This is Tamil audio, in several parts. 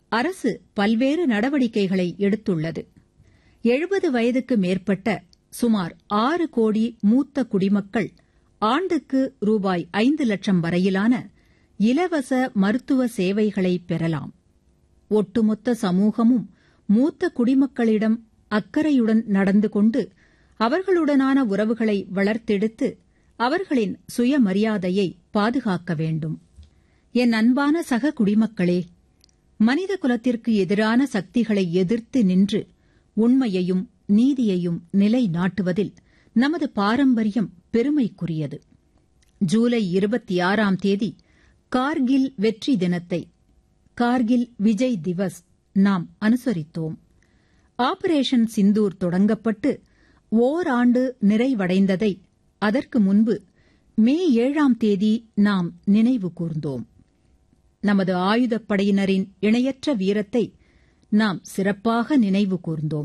அரசு பல்வேறு நடவடிக்கைகளை எடுத்துள்ளது எழுபது வயதுக்கு மேற்பட்ட சுமார் ஆறு கோடி மூத்த குடிமக்கள் ஆண்டுக்கு ரூபாய் ஐந்து லட்சம் வரையிலான இலவச மருத்துவ சேவைகளை பெறலாம் ஒட்டுமொத்த சமூகமும் மூத்த குடிமக்களிடம் அக்கறையுடன் நடந்து கொண்டு அவர்களுடனான உறவுகளை வளர்த்தெடுத்து அவர்களின் சுயமரியாதையை பாதுகாக்க வேண்டும் என் அன்பான சக குடிமக்களே மனித குலத்திற்கு எதிரான சக்திகளை எதிர்த்து நின்று உண்மையையும் நீதியையும் நிலைநாட்டுவதில் நமது பாரம்பரியம் பெருமைக்குரியது ஜூலை இருபத்தி ஆறாம் தேதி கார்கில் வெற்றி தினத்தை கார்கில் விஜய் திவஸ் நாம் அனுசரித்தோம் ஆபரேஷன் சிந்தூர் தொடங்கப்பட்டு ஓராண்டு நிறைவடைந்ததை அதற்கு முன்பு மே ஏழாம் தேதி நாம் நினைவு கூர்ந்தோம் நமது ஆயுதப்படையினரின் இணையற்ற வீரத்தை நாம் சிறப்பாக நினைவு கூர்ந்தோம்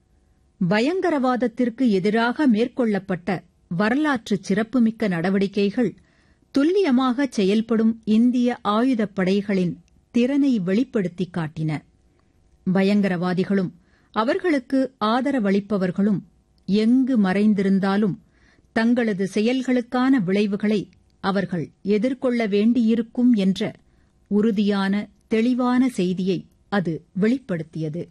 பயங்கரவாதத்திற்கு எதிராக மேற்கொள்ளப்பட்ட வரலாற்று சிறப்புமிக்க நடவடிக்கைகள் துல்லியமாக செயல்படும் இந்திய ஆயுதப்படைகளின் திறனை வெளிப்படுத்திக் காட்டின பயங்கரவாதிகளும் அவர்களுக்கு ஆதரவளிப்பவர்களும் எங்கு மறைந்திருந்தாலும் தங்களது செயல்களுக்கான விளைவுகளை அவர்கள் எதிர்கொள்ள வேண்டியிருக்கும் என்ற உறுதியான தெளிவான செய்தியை அது வெளிப்படுத்தியது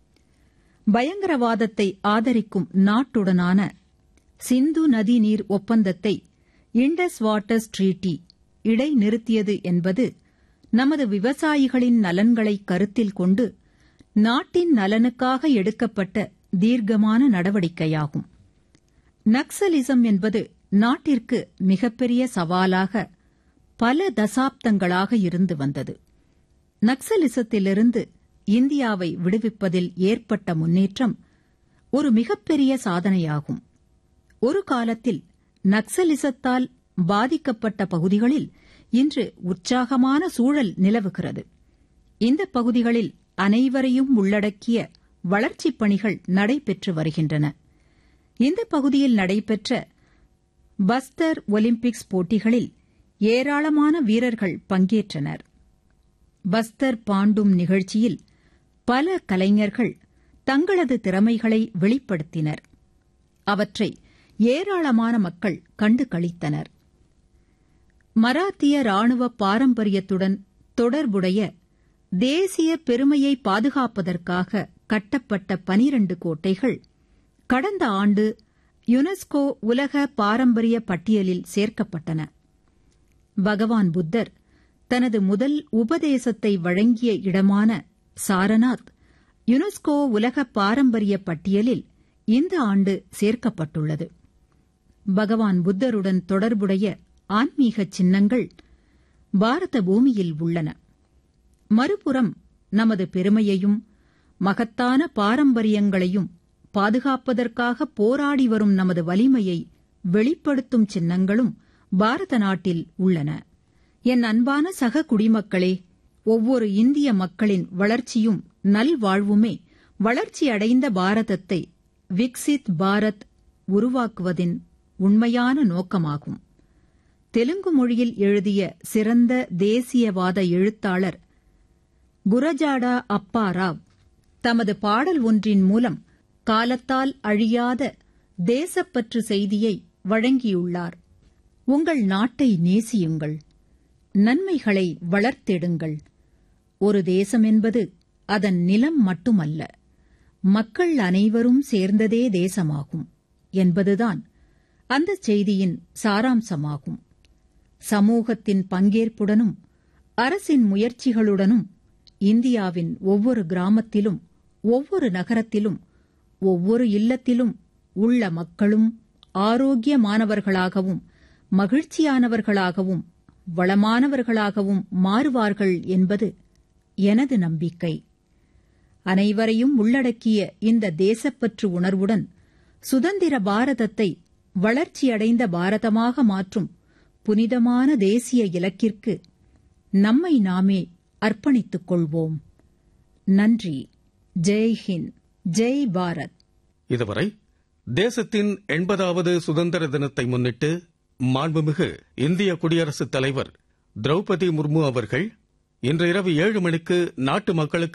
பயங்கரவாதத்தை ஆதரிக்கும் நாட்டுடனான சிந்து நதி நீர் ஒப்பந்தத்தை இண்டஸ் வாட்டர்ஸ் ட்ரீட்டி இடைநிறுத்தியது என்பது நமது விவசாயிகளின் நலன்களை கருத்தில் கொண்டு நாட்டின் நலனுக்காக எடுக்கப்பட்ட தீர்க்கமான நடவடிக்கையாகும் நக்சலிசம் என்பது நாட்டிற்கு மிகப்பெரிய சவாலாக பல தசாப்தங்களாக இருந்து வந்தது நக்சலிசத்திலிருந்து இந்தியாவை விடுவிப்பதில் ஏற்பட்ட முன்னேற்றம் ஒரு மிகப்பெரிய சாதனையாகும் ஒரு காலத்தில் நக்சலிசத்தால் பாதிக்கப்பட்ட பகுதிகளில் இன்று உற்சாகமான சூழல் நிலவுகிறது இந்த பகுதிகளில் அனைவரையும் உள்ளடக்கிய வளர்ச்சிப் பணிகள் நடைபெற்று வருகின்றன இந்த பகுதியில் நடைபெற்ற பஸ்தர் ஒலிம்பிக்ஸ் போட்டிகளில் ஏராளமான வீரர்கள் பங்கேற்றனர் பஸ்தர் பாண்டும் நிகழ்ச்சியில் பல கலைஞர்கள் தங்களது திறமைகளை வெளிப்படுத்தினர் அவற்றை ஏராளமான மக்கள் கண்டு களித்தனர் மராத்திய ராணுவ பாரம்பரியத்துடன் தொடர்புடைய தேசிய பெருமையை பாதுகாப்பதற்காக கட்டப்பட்ட பனிரண்டு கோட்டைகள் கடந்த ஆண்டு யுனெஸ்கோ உலக பாரம்பரிய பட்டியலில் சேர்க்கப்பட்டன பகவான் புத்தர் தனது முதல் உபதேசத்தை வழங்கிய இடமான சாரநாத் யுனெஸ்கோ உலக பாரம்பரிய பட்டியலில் இந்த ஆண்டு சேர்க்கப்பட்டுள்ளது பகவான் புத்தருடன் தொடர்புடைய ஆன்மீக சின்னங்கள் பாரத பூமியில் உள்ளன மறுபுறம் நமது பெருமையையும் மகத்தான பாரம்பரியங்களையும் பாதுகாப்பதற்காக போராடி வரும் நமது வலிமையை வெளிப்படுத்தும் சின்னங்களும் பாரத நாட்டில் உள்ளன என் அன்பான சக குடிமக்களே ஒவ்வொரு இந்திய மக்களின் வளர்ச்சியும் நல்வாழ்வுமே வளர்ச்சியடைந்த பாரதத்தை விக்சித் பாரத் உருவாக்குவதின் உண்மையான நோக்கமாகும் தெலுங்கு மொழியில் எழுதிய சிறந்த தேசியவாத எழுத்தாளர் குரஜாடா அப்பாராவ் தமது பாடல் ஒன்றின் மூலம் காலத்தால் அழியாத தேசப்பற்று செய்தியை வழங்கியுள்ளார் உங்கள் நாட்டை நேசியுங்கள் நன்மைகளை வளர்த்தெடுங்கள் ஒரு தேசம் என்பது அதன் நிலம் மட்டுமல்ல மக்கள் அனைவரும் சேர்ந்ததே தேசமாகும் என்பதுதான் அந்த செய்தியின் சாராம்சமாகும் சமூகத்தின் பங்கேற்புடனும் அரசின் முயற்சிகளுடனும் இந்தியாவின் ஒவ்வொரு கிராமத்திலும் ஒவ்வொரு நகரத்திலும் ஒவ்வொரு இல்லத்திலும் உள்ள மக்களும் ஆரோக்கியமானவர்களாகவும் மகிழ்ச்சியானவர்களாகவும் வளமானவர்களாகவும் மாறுவார்கள் என்பது எனது நம்பிக்கை அனைவரையும் உள்ளடக்கிய இந்த தேசப்பற்று உணர்வுடன் சுதந்திர பாரதத்தை வளர்ச்சியடைந்த பாரதமாக மாற்றும் புனிதமான தேசிய இலக்கிற்கு நம்மை நாமே அர்ப்பணித்துக் கொள்வோம் நன்றி ஜெய் ஹிந்த் ஜெய் பாரத் இதுவரை தேசத்தின் எண்பதாவது சுதந்திர தினத்தை முன்னிட்டு மாண்புமிகு இந்திய குடியரசுத் தலைவர் திரௌபதி முர்மு அவர்கள் இன்று இரவு ஏழு மணிக்கு நாட்டு மக்களுக்கு